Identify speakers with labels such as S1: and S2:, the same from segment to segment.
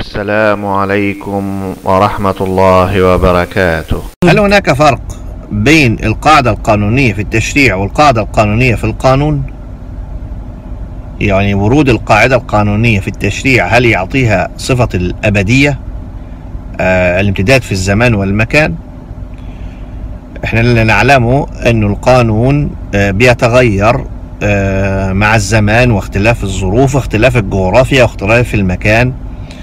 S1: السلام عليكم ورحمة الله وبركاته
S2: هل هناك فرق بين القاعدة القانونية في التشريع والقاعدة القانونية في القانون؟ يعني ورود القاعدة القانونية في التشريع هل يعطيها صفة الأبدية آه الامتداد في الزمان والمكان احنا اللي نعلمه أن القانون آه بيتغير آه مع الزمان واختلاف الظروف واختلاف الجغرافيا واختلاف المكان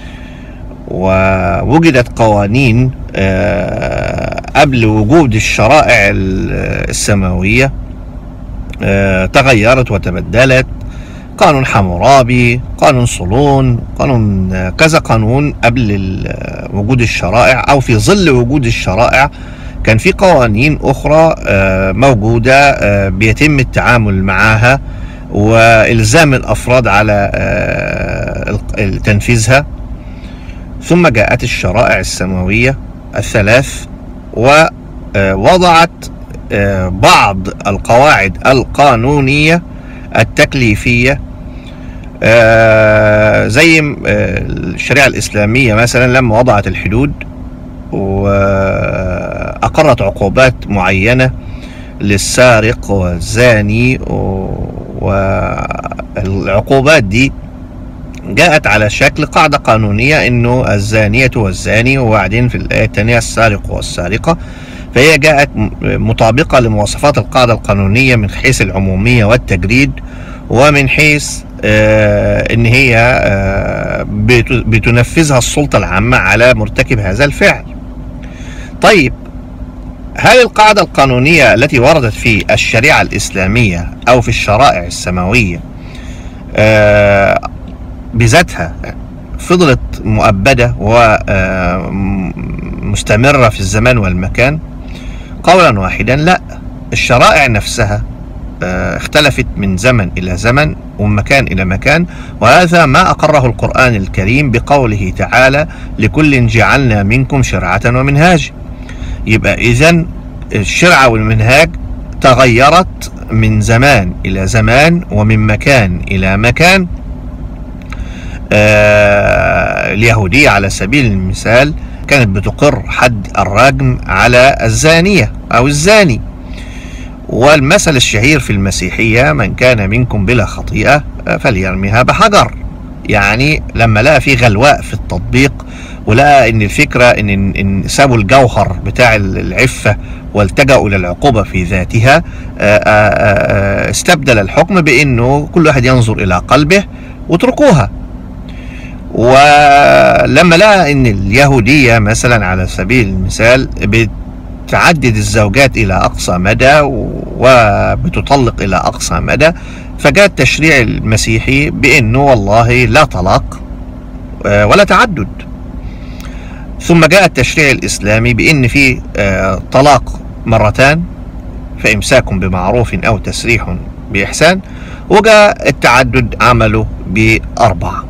S2: ووجدت قوانين آه قبل وجود الشرائع السماوية آه تغيرت وتبدلت قانون حمورابي قانون صولون قانون كذا قانون قبل وجود الشرائع او في ظل وجود الشرائع كان في قوانين اخرى موجوده بيتم التعامل معها والزام الافراد على تنفيذها ثم جاءت الشرائع السماويه الثلاث ووضعت بعض القواعد القانونيه التكليفيه آه زي آه الشريعة الإسلامية مثلا لما وضعت الحدود وأقرت عقوبات معينة للسارق والزاني والعقوبات دي جاءت على شكل قاعدة قانونية انه الزانية والزاني وبعدين في الآية الثانية السارق والسارقة فهي جاءت مطابقة لمواصفات القاعدة القانونية من حيث العمومية والتجريد ومن حيث آه ان هي آه بتنفذها السلطة العامة على مرتكب هذا الفعل طيب هل القاعدة القانونية التي وردت في الشريعة الإسلامية أو في الشرائع السماوية آه بذاتها فضلت مؤبدة ومستمرة في الزمان والمكان قولا واحدا لا الشرائع نفسها اختلفت من زمن إلى زمن ومن مكان إلى مكان وهذا ما أقره القرآن الكريم بقوله تعالى لكل جعلنا منكم شرعة ومنهاج يبقى إذا الشرعة والمنهاج تغيرت من زمان إلى زمان ومن مكان إلى مكان آه اليهودية على سبيل المثال كانت بتقر حد الرجم على الزانية أو الزاني والمثل الشهير في المسيحية من كان منكم بلا خطيئة فليرميها بحجر يعني لما لقى في غلواء في التطبيق ولقى ان الفكرة ان, إن سابوا الجوهر بتاع العفة والتجأوا للعقوبة في ذاتها استبدل الحكم بانه كل واحد ينظر الى قلبه واتركوها ولما لقى ان اليهودية مثلا على سبيل المثال تعدد الزوجات إلى أقصى مدى وبتطلق إلى أقصى مدى فجاء التشريع المسيحي بأنه والله لا طلاق ولا تعدد ثم جاء التشريع الإسلامي بأن في طلاق مرتان فإمساك بمعروف أو تسريح بإحسان وجاء التعدد عمله بأربعة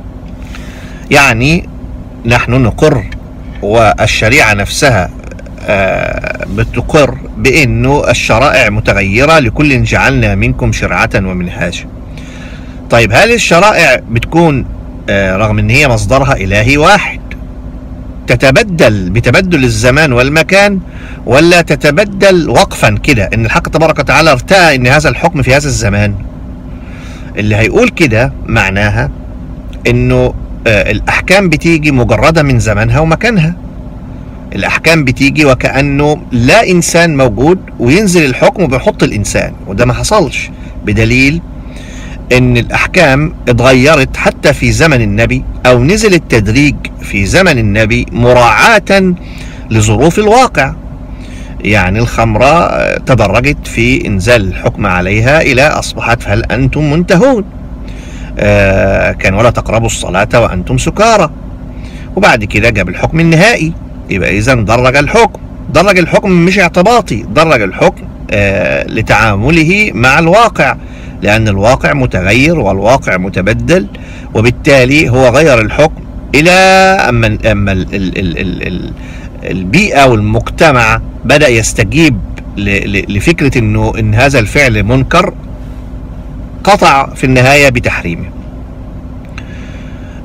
S2: يعني نحن نقر والشريعة نفسها بتقر بانه الشرائع متغيره لكل جعلنا منكم شرعه ومنهاجا. طيب هل الشرائع بتكون رغم ان هي مصدرها الهي واحد تتبدل بتبدل الزمان والمكان ولا تتبدل وقفا كده ان الحق تبارك وتعالى ارتأى ان هذا الحكم في هذا الزمان اللي هيقول كده معناها انه الاحكام بتيجي مجرده من زمانها ومكانها الاحكام بتيجي وكانه لا انسان موجود وينزل الحكم وبيحط الانسان وده ما حصلش بدليل ان الاحكام اتغيرت حتى في زمن النبي او نزل التدريج في زمن النبي مراعاة لظروف الواقع يعني الخمرة تدرجت في انزال الحكم عليها الى اصبحت فهل انتم منتهون آه كان ولا تقربوا الصلاة وانتم سكارى وبعد كده جاب الحكم النهائي يبقى اذا درج الحكم درج الحكم مش اعتباطي درج الحكم آه لتعامله مع الواقع لان الواقع متغير والواقع متبدل وبالتالي هو غير الحكم الى اما اما ال ال ال ال ال البيئه والمجتمع بدا يستجيب لفكره انه ان هذا الفعل منكر قطع في النهايه بتحريمه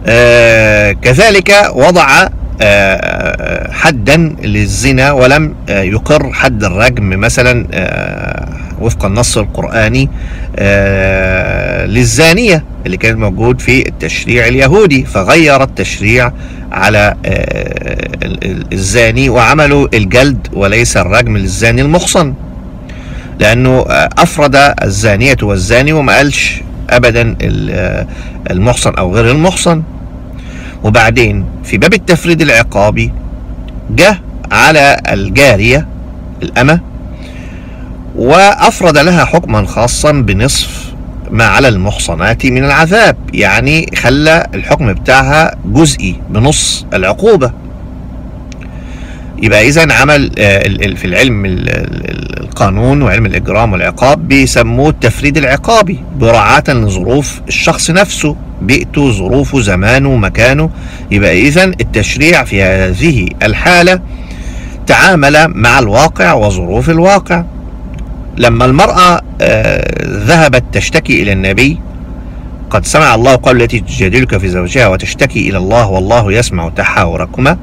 S2: آه كذلك وضع آه حدا للزنا ولم آه يقر حد الرجم مثلا آه وفق النص القرآني آه للزانية اللي كان موجود في التشريع اليهودي فغير التشريع على آه الزاني وعملوا الجلد وليس الرجم للزاني المحصن لأنه أفرد الزانية والزاني وما قالش أبدا المحصن أو غير المحصن وبعدين في باب التفريد العقابي جه على الجارية الأمة وأفرد لها حكما خاصا بنصف ما على المحصنات من العذاب يعني خلى الحكم بتاعها جزئي بنص العقوبة يبقى إذا عمل في العلم القانون وعلم الإجرام والعقاب بيسموه التفريد العقابي براعاة لظروف الشخص نفسه بيئته ظروفه زمانه مكانه يبقى إذا التشريع في هذه الحالة تعامل مع الواقع وظروف الواقع لما المرأة ذهبت تشتكي إلى النبي قد سمع الله قول التي تجادلك في زوجها وتشتكي إلى الله والله يسمع تحاوركما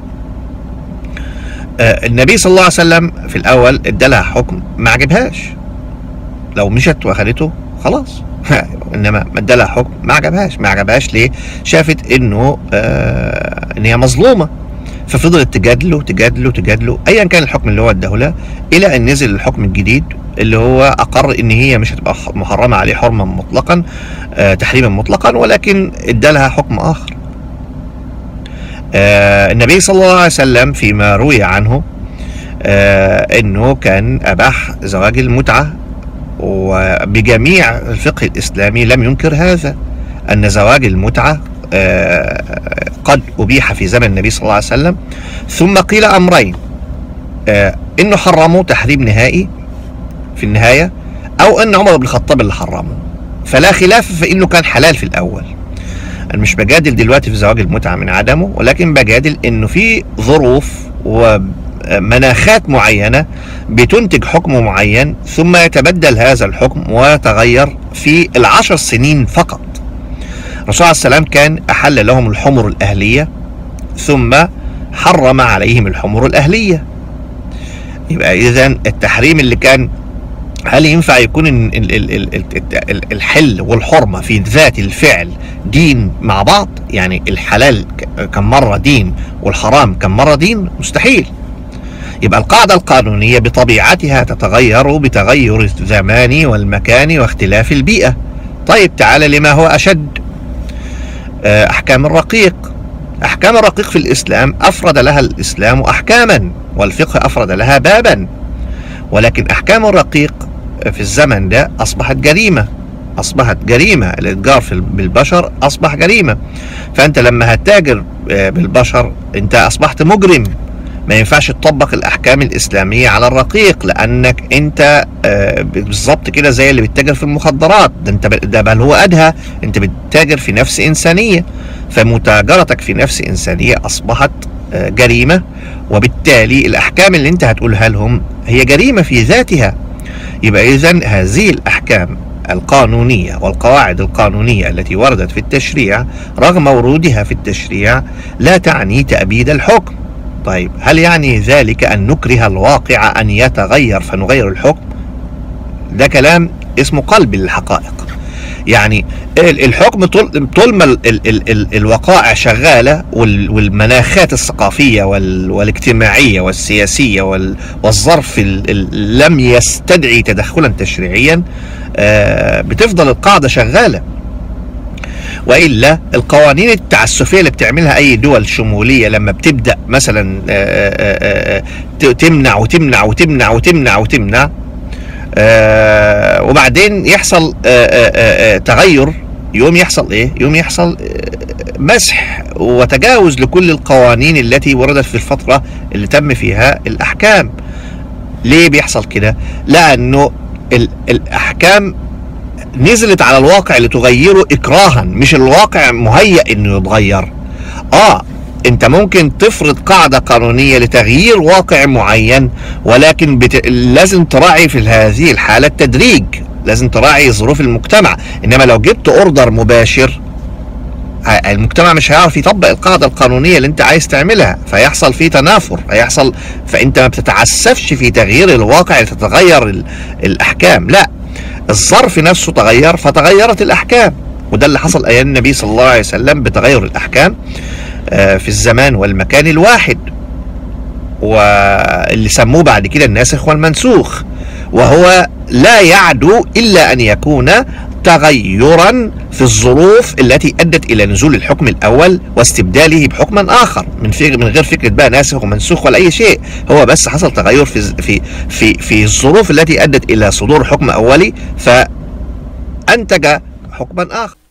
S2: النبي صلى الله عليه وسلم في الأول ادالها حكم ما عجبهاش لو مشت واخدته خلاص انما ما ادالها حكم ما عجبهاش ما عجبهاش ليه شافت انه آه ان هي مظلومه ففضلت تجادله تجادله تجادله ايا كان الحكم اللي هو اداه الى ان نزل الحكم الجديد اللي هو اقر ان هي مش هتبقى محرمه عليه حرما مطلقا آه تحريما مطلقا ولكن ادالها حكم اخر آه النبي صلى الله عليه وسلم فيما روي عنه آه انه كان اباح زواج المتعه وبجميع الفقه الاسلامي لم ينكر هذا ان زواج المتعه آه قد ابيح في زمن النبي صلى الله عليه وسلم ثم قيل امرين انه حرموا تحريم نهائي في النهايه او ان عمر بن الخطاب اللي حرمه فلا خلاف فانه كان حلال في الاول انا مش بجادل دلوقتي في زواج المتعه من عدمه ولكن بجادل انه في ظروف ومناخات معينه بتنتج حكم معين ثم يتبدل هذا الحكم ويتغير في العشر سنين فقط الرسول عليه السلام كان احل لهم الحمر الاهليه ثم حرم عليهم الحمر الاهليه يبقى اذا التحريم اللي كان هل ينفع يكون الحل والحرمة في ذات الفعل دين مع بعض يعني الحلال كم مرة دين والحرام كم مرة دين مستحيل يبقى القاعدة القانونية بطبيعتها تتغير بتغير الزمان والمكان واختلاف البيئة طيب تعالى لما هو أشد أحكام الرقيق أحكام الرقيق في الإسلام أفرد لها الإسلام أحكاما والفقه أفرد لها بابا ولكن أحكام الرقيق في الزمن ده أصبحت جريمة أصبحت جريمة الإتجار بالبشر أصبح جريمة فأنت لما هتتاجر بالبشر أنت أصبحت مجرم ما ينفعش تطبق الأحكام الإسلامية على الرقيق لأنك أنت بالظبط كده زي اللي بتتاجر في المخدرات ده أنت ده بل هو أدهى أنت بتتاجر في نفس إنسانية فمتاجرتك في نفس إنسانية أصبحت جريمة وبالتالي الأحكام اللي أنت هتقولها لهم هي جريمة في ذاتها يبقى إذا هذه الأحكام القانونية والقواعد القانونية التي وردت في التشريع رغم ورودها في التشريع لا تعني تأبيد الحكم طيب هل يعني ذلك أن نكره الواقع أن يتغير فنغير الحكم ده كلام اسمه قلب للحقائق يعني الحكم طول, طول ما ال ال ال الوقائع شغالة والمناخات الثقافية والاجتماعية والسياسية والظرف لم يستدعي تدخلا تشريعيا بتفضل القاعدة شغالة والا القوانين التعسفيه اللي بتعملها اي دول شموليه لما بتبدا مثلا تمنع وتمنع وتمنع وتمنع وتمنع آه وبعدين يحصل آه آه تغير يوم يحصل ايه يوم يحصل مسح وتجاوز لكل القوانين التي وردت في الفترة اللي تم فيها الأحكام ليه بيحصل كده لأنه الأحكام نزلت على الواقع لتغيره إكراها مش الواقع مهيأ إنه يتغير آه انت ممكن تفرض قاعده قانونيه لتغيير واقع معين ولكن بت... لازم تراعي في هذه الحاله التدريج لازم تراعي ظروف المجتمع انما لو جبت اوردر مباشر المجتمع مش هيعرف يطبق القاعده القانونيه اللي انت عايز تعملها فيحصل فيه تنافر هيحصل فانت ما بتتعسفش في تغيير الواقع لتتغير الاحكام لا الظرف نفسه تغير فتغيرت الاحكام وده اللي حصل ايام النبي صلى الله عليه وسلم بتغير الاحكام آه، في الزمان والمكان الواحد واللي سموه بعد كده الناسخ والمنسوخ وهو لا يعدو الا ان يكون تغيرا في الظروف التي ادت الى نزول الحكم الاول واستبداله بحكم اخر من من غير فكره بقى ناسخ ومنسوخ ولا اي شيء هو بس حصل تغير في في في في الظروف التي ادت الى صدور حكم اولي فانتج حكما اخر